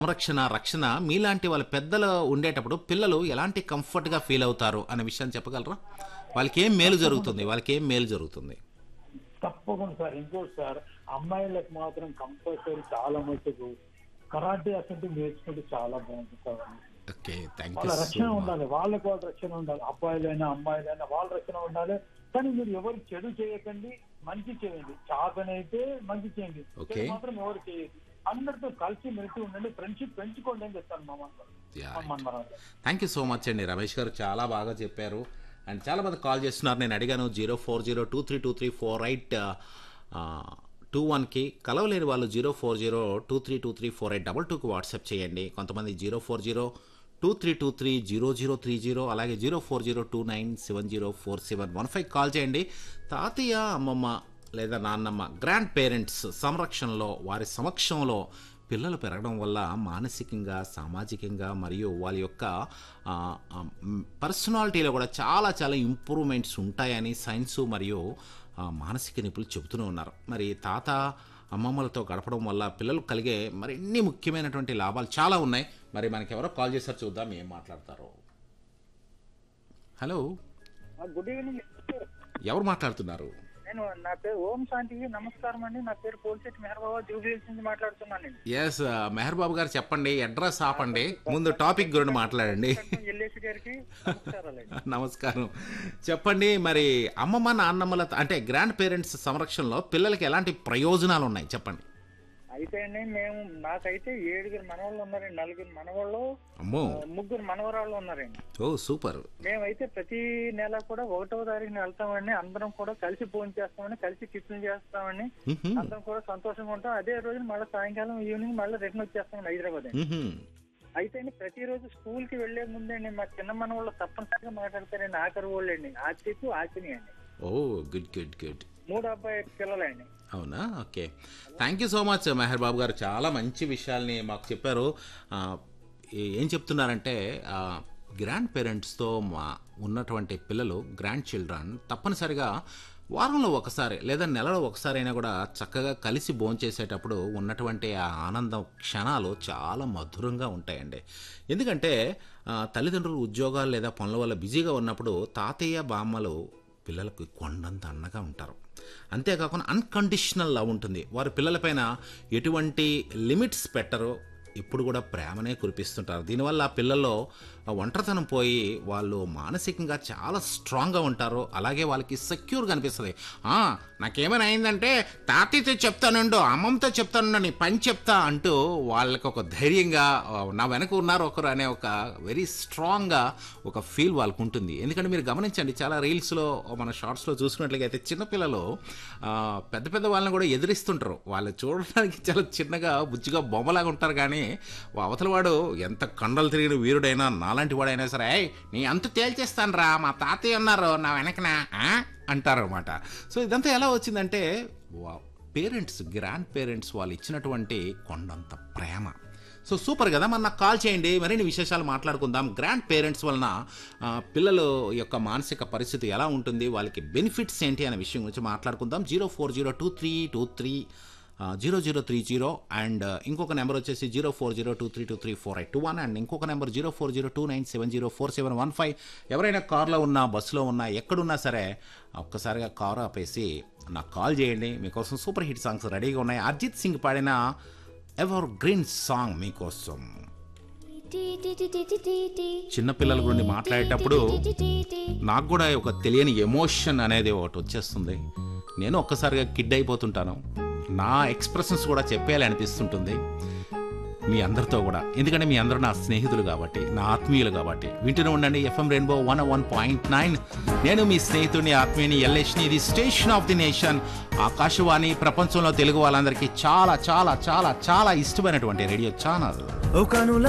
సంరక్షణ రక్షణ మీలాంటి వాళ్ళ పెద్దలు ఉండేటప్పుడు పిల్లలు ఎలాంటి కంఫర్ట్గా ఫీల్ అవుతారు అనే విషయాన్ని చెప్పగలరా వాళ్ళకి ఏం మేలు జరుగుతుంది వాళ్ళకి ఏం మేలు జరుగుతుంది తప్పకుండా సార్ ఇంకోటి సార్ అమ్మాయిలకు మాత్రం కంపల్సరీ చాలా మటుకు కరాటే అసలు నేర్చుకుంటే చాలా బాగుంటుంది సార్ ఓకే థ్యాంక్ వాళ్ళ యూ రక్షణ ఉండాలి వాళ్ళకి వాళ్ళ రక్షణ ఉండాలి అబ్బాయిలైనా అమ్మాయిలైనా వాళ్ళ రక్షణ ఉండాలి కానీ మీరు ఎవరు చెడు చేయకండి మంచి చేయండి చాతనైతే మంచి చేయండి Okay. చెడు మాత్రం ఎవరు చేయదు అందరితో కలిసి మెలిసి ఉండండి ఫ్రెండ్షిప్ పెంచుకోండి అని చెప్తాను మా మనం థ్యాంక్ యూ సో మచ్ అండి రమేష్ గారు చాలా బాగా చెప్పారు అండ్ చాలా మంది కాల్ చేస్తున్నారు నేను అడిగాను zero four zero two three two three four eight two వన్కి కలవలేని వాళ్ళు zero four zero two three two three four eight double టూకి వాట్సాప్ చేయండి కొంతమంది zero four zero two three two three zero zero three zero అలాగే zero four zero two nine seven zero four seven one five call చేయండి తాతయ్య అమ్మమ్మ లేదా నాన్నమ్మ grand parents సంరక్షణలో వారి సమక్షంలో పిల్లలు పెరగడం వల్ల మానసికంగా సామాజికంగా మరియు వాళ్ళ యొక్క ఆ, ఆ, మ్, పర్సనాలిటీలో కూడా చాలా చాలా ఇంప్రూవ్మెంట్స్ ఉంటాయని సైన్స్ మరియు ఆ, మానసిక నిపుణులు చెబుతూనే ఉన్నారు మరి తాత అమ్మమ్మలతో గడపడం వల్ల పిల్లలకు కలిగే మరిన్ని ముఖ్యమైనటువంటి లాభాలు చాలా ఉన్నాయి మరి మనకి ఎవరో కాల్ చేశారు చూద్దాం ఏం మాట్లాడతారో హలో గుడ్ ఈవినింగ్ ఎవరు మాట్లాడుతున్నారు నేను నా పేరు ఓం శాంతికి నమస్కారం అండి నా పేరు పోల్శెట్టి మెహర్బాబా జూబ్లీహిల్స్ నుంచి మాట్లాడుతున్నాను అండి ఎస్ మెహర్ బాబు గారు చెప్పండి అడ్రస్ ఆపండి ముందు టాపిక్ గురించి మాట్లాడండి ఎల్ఏసి గారికి నమస్కారాలండి నమస్కారం చెప్పండి మరి అమ్మమ్మ నాన్నమ్మల అంటే గ్రాండ్ పేరెంట్స్ సంరక్షణలో పిల్లలకి ఎలాంటి ప్రయోజనాలు ఉన్నాయి చెప్పండి అయితే అండి మేము నాకైతే ఏడుగురు మనవాళ్ళు ఉన్నారండి నలుగురు మనవాళ్ళు అమ్మో ఆ, ముగ్గురు మనవరాళ్ళు ఉన్నారండి ఓ సూపర్ మేమైతే ప్రతి నెల కూడా ఒకటో తారీఖున వెళ్తామండి అందరం కూడా కలిసి ఫోన్ చేస్తామని కలిసి టిఫిన్ చేస్తామని మ్హూ. అందరం కూడా సంతోషంగా ఉంటాం అదే రోజు మళ్ళీ సాయంకాలం ఈవినింగ్ మళ్ళీ రిటర్న్ వచ్చేస్తామండి హైదరాబాద్ అండి మ్హూ. అయితే అండి ప్రతిరోజు స్కూల్ కి వెళ్లే ముందండి మా చిన్న మన వాళ్ళు తప్పనిసరిగా మాట్లాడతారండి ఆఖరి వాళ్ళు అండి ఆచికు ఆచిని అండి ఓ గుడ్ గుడ్ గుడ్ మూడు అబ్బాయి పిల్లలండి అవునా okay thank you so much Meher Babu garu చాలా మంచి విషయాల్ని మాకు చెప్పారు ఆ, ఏ- ఏం చెప్తున్నారంటే ఆ, గ్రాండ్ పేరెంట్స్తో మా ఉన్నటువంటి పిల్లలు గ్రాండ్ చిల్డ్రన్ తప్పనిసరిగా వారంలో ఒకసారి లేదా నెలలో ఒకసారి అయినా కూడా చక్కగా కలిసి భోంచేసేటప్పుడు ఉన్నటువంటి ఆ ఆనందం క్షణాలు చాలా మధురంగా ఉంటాయండి ఎందుకంటే ఆ, తల్లిదండ్రులు ఉద్యోగాలు లేదా పనుల వల్ల బిజీగా ఉన్నప్పుడు తాతయ్య బామ్మలు పిల్లలకు కొండంత అండగా ఉంటారు అంతేకాకుండా అన్కండిషనల్ లవ్ ఉంటుంది వారి పిల్లలపైన ఎటువంటి లిమిట్స్ పెట్టరు ఇప్పుడు కూడా ప్రేమనే కురిపిస్తుంటారు దీనివల్ల పిల్లల్లో ఆ ఒంటరితనం పోయి వాళ్ళు మానసికంగా చాలా స్ట్రాంగ్గా ఉంటారు అలాగే వాళ్ళకి సెక్యూర్గా అనిపిస్తుంది "ఆ, నాకేమైనా అయిందంటే తాతయ్యతో చెప్తానుండు అమ్మమ్మతో చెప్తానుండు నీ పని చెప్తా అంటూ వాళ్ళకి ఒక ధైర్యంగా ఆ, నా వెనక ఉన్నారు ఒకరు అనే ఒక వెరీ స్ట్రాంగ్గా ఒక ఫీల్ వాళ్ళకు ఉంటుంది ఎందుకంటే మీరు గమనించండి చాలా రీల్స్లో మన షార్ట్స్లో చూసుకున్నట్లయితే చిన్నపిల్లలు ఆ, పెద్ద పెద్ద వాళ్ళని కూడా ఎదిరిస్తుంటారు వాళ్ళు చూడడానికి చాలా చిన్నగా బుజ్జిగా బొమ్మలాగా ఉంటారు కానీ అవతల వాడు ఎంత కండలు తిరిగిన వీరుడైనా నాలాంటి వాడైనా సరే "ఏయ్, నీ అంత తేల్చేస్తాను రా మా తాతయ్య ఉన్నారు నా వెనకన అంటారు అనమాట సో ఇదంతా ఎలా వచ్చిందంటే పేరెంట్స్ గ్రాండ్ పేరెంట్స్ వాళ్ళు ఇచ్చినటువంటి కొండంత ప్రేమ సో సూపర్ కదా మన నాకు కాల్ చేయండి మరిన్ని విశేషాలు మాట్లాడుకుందాం గ్రాండ్ పేరెంట్స్ వలన ఆ, పిల్లలు యొక్క మానసిక పరిస్థితి ఎలా ఉంటుంది వాళ్ళకి బెనిఫిట్స్ ఏంటి అనే విషయం గురించి మాట్లాడుకుందాం zero four zero two three two three zero zero three zero and ఇంకొక నెంబర్ వచ్చేసి zero four zero two three two three four eight two one and ఇంకొక number zero four zero two nine seven zero four seven one five ఎవరైనా కార్లో ఉన్నా బస్సులో ఉన్నా ఎక్కడున్నా సరే ఒక్కసారిగా కార్ ఆపేసి నాకు కాల్ చేయండి మీకోసం సూపర్ హిట్ సాంగ్స్ రెడీగా ఉన్నాయి అర్జిత్ సింగ్ పాడిన ఎవర్ గ్రీన్ సాంగ్ మీకోసం చిన్నపిల్లల గురించి మాట్లాడేటప్పుడు నాకు కూడా ఒక తెలియని ఎమోషన్ అనేది ఒకటి వచ్చేస్తుంది నేను ఒక్కసారిగా కిడ్ అయిపోతుంటాను నా ఎక్స్ప్రెషన్స్ కూడా చెప్పేయాలి అనిపిస్తుంటుంది మీ అందరితో కూడా ఎందుకంటే మీ అందరూ నా స్నేహితులు కాబట్టి నా ఆత్మీయులు కాబట్టి వింటూనే ఉండండి FM Rainbow one one point nine నేను మీ స్నేహితుడిని ఆత్మీయుని ఎల్ఎస్ని ఇది station of the nation Akashvani ప్రపంచంలో తెలుగు వాళ్ళందరికీ చాలా చాలా చాలా చాలా ఇష్టమైనటువంటి రేడియో ఛానల్ ఓ కనుల